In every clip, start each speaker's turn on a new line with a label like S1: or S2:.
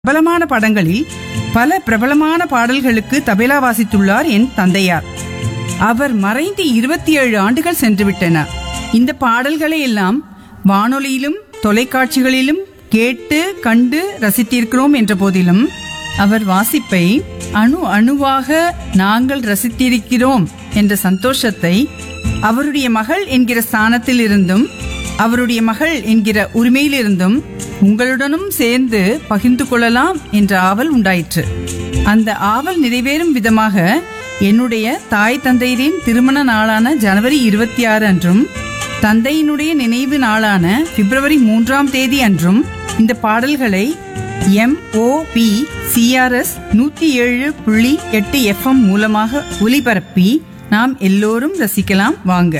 S1: பிரபலமான படங்களில் பல பிரபலமான பாடல்களுக்கு தபேலா வாசித்துள்ளார் என் தந்தையார் அவர் மறைந்து இருபத்தி ஏழு ஆண்டுகள் சென்றுவிட்டன இந்த பாடல்களை எல்லாம் வானொலியிலும் தொலைக்காட்சிகளிலும் கேட்டு கண்டு ரசித்திருக்கிறோம் என்ற போதிலும் அவர் வாசிப்பை அணு அணுவாக நாங்கள் ரசித்திருக்கிறோம் என்ற சந்தோஷத்தை அவருடைய மகள் என்கிற ஸ்தானத்தில் இருந்தும் அவருடைய மகள் என்கிற உரிமையிலிருந்தும் உங்களுடனும் சேர்ந்து பகிர்ந்து கொள்ளலாம் என்ற ஆவல் உண்டாயிற்று அந்த ஆவல் நிறைவேறும் விதமாக என்னுடைய தாய் தந்தையரின் திருமண நாளான ஜனவரி இருபத்தி ஆறு அன்றும் தந்தையினுடைய நினைவு நாளான பிப்ரவரி மூன்றாம் தேதி அன்றும் இந்த பாடல்களை எம் ஓ பி சிஆர்எஸ் நூத்தி ஏழு புள்ளி எட்டு எஃப்எம் மூலமாக ஒலிபரப்பி நாம் எல்லோரும் ரசிக்கலாம் வாங்க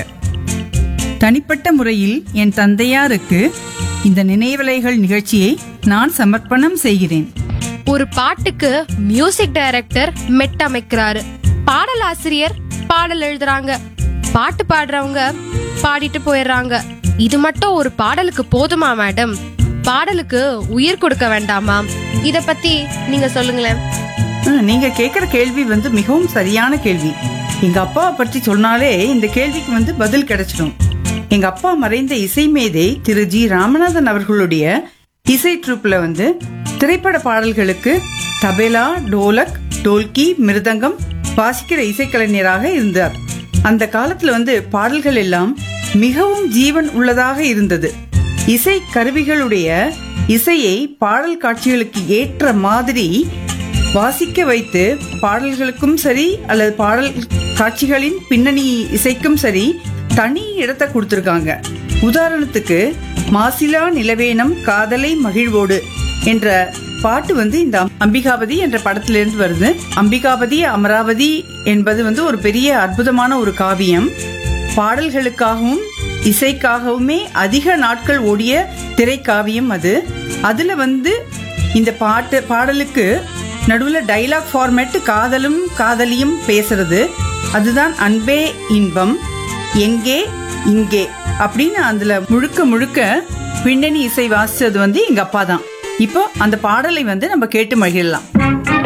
S1: தனிப்பட்ட முறையில் என் தந்தையாருக்கு இந்த நினைவலைகள் நிகழ்ச்சியை நான் சமர்ப்பணம் செய்கிறேன்
S2: ஒரு பாட்டுக்கு மியூசிக் டைரக்டர் மெட்டமைக்கிறாரு பாடலாசிரியர் பாடல் எழுதுறாங்க பாட்டு பாடுறவங்க பாடிட்டு போயிடுறாங்க இது மட்டும் ஒரு பாடலுக்கு போதுமா மேடம் பாடலுக்கு உயிர் கொடுக்க வேண்டாமா இத பத்தி நீங்க சொல்லுங்களேன்
S1: ம், நீங்க கேக்குற கேள்வி வந்து மிகவும் சரியான கேள்வி எங்க அப்பாவை பற்றி சொன்னாலே இந்த கேள்விக்கு வந்து பதில் கிடைச்சிடும் எங்க அப்பா மறைந்த இசை மேதை திரு ஜி ராமநாதன் அவர்களுடைய இசை ட்ரூப்ல வந்து திரைப்பட பாடல்களுக்கு தபேலா டோலக் டோல்கி மிருதங்கம் வாசிக்கிற இசைக்கலைஞராக இருந்தார் அந்த காலத்துல வந்து பாடல்கள் எல்லாம் மிகவும் ஜீவன் உள்ளதாக இருந்தது இசை கருவிகளுடைய இசையை பாடல் காட்சிகளுக்கு ஏற்ற மாதிரி வாசிக்க வைத்து பாடல்களுக்கும் சரி அல்லது பாடல் காட்சிகளின் பின்னணி இசைக்கும் சரி தனி இடத்தை கொடுத்திருக்காங்க உதாரணத்துக்கு மாசிலா நிலவேனம் காதலை மகிழ்வோடு என்ற பாட்டு வந்து இந்த அம்பிகாபதி என்ற படத்திலிருந்து வருது அம்பிகாபதி அமராவதி என்பது வந்து ஒரு பெரிய அற்புதமான ஒரு காவியம் பாடல்களுக்காகவும் இசைக்காகவுமே அதிக நாட்கள் ஓடிய திரைக்காவியம் அது அதுல வந்து இந்த பாட்டு பாடலுக்கு நடுவுல டைலாக் ஃபார்மேட் காதலும் காதலியும் பேசுறது அதுதான் அன்பே இன்பம் எங்கே இங்கே அப்படின்னு அதுல முழுக்க முழுக்க பின்னணி இசை வாசிச்சது வந்து எங்க அப்பா தான் இப்போ அந்த பாடலை வந்து நம்ம கேட்டு மகிழலாம்